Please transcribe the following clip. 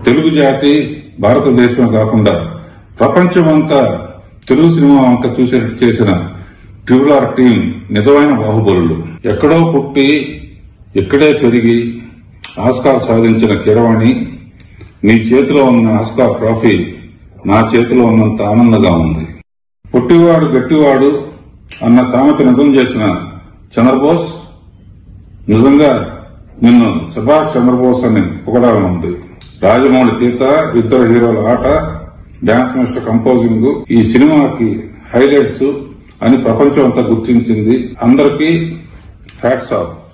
తెలుగు జాతి భారతదేశం కాకుండా ప్రపంచమంతా తెలుగు సినిమా అంతా చూసేటట్టు చేసిన ట్రిపుల్ ఆర్ టీం నిజమైన బాహుబలులు ఎక్కడో పుట్టి ఇక్కడే పెరిగి ఆస్కార్ సాధించిన కిరవాణి నీ చేతిలో ఉన్న ఆస్కార్ ట్రోఫీ నా చేతిలో ఉన్నంత ఆనందంగా ఉంది పుట్టివాడు గట్టివాడు అన్న సామెత నిజం చేసిన చంద్రబోస్ నిజంగా నిన్ను సుభాష్ చంద్రబోస్ అని పొగడాలనుంది రాజమౌళి తీత ఇద్దరు హీరోల ఆట డాన్స్ మాస్టర్ కంపోజింగ్ ఈ సినిమాకి హైలైట్స్ అని ప్రపంచం అంతా గుర్తించింది అందరికీ ఫ్యాట్స్ ఆఫ్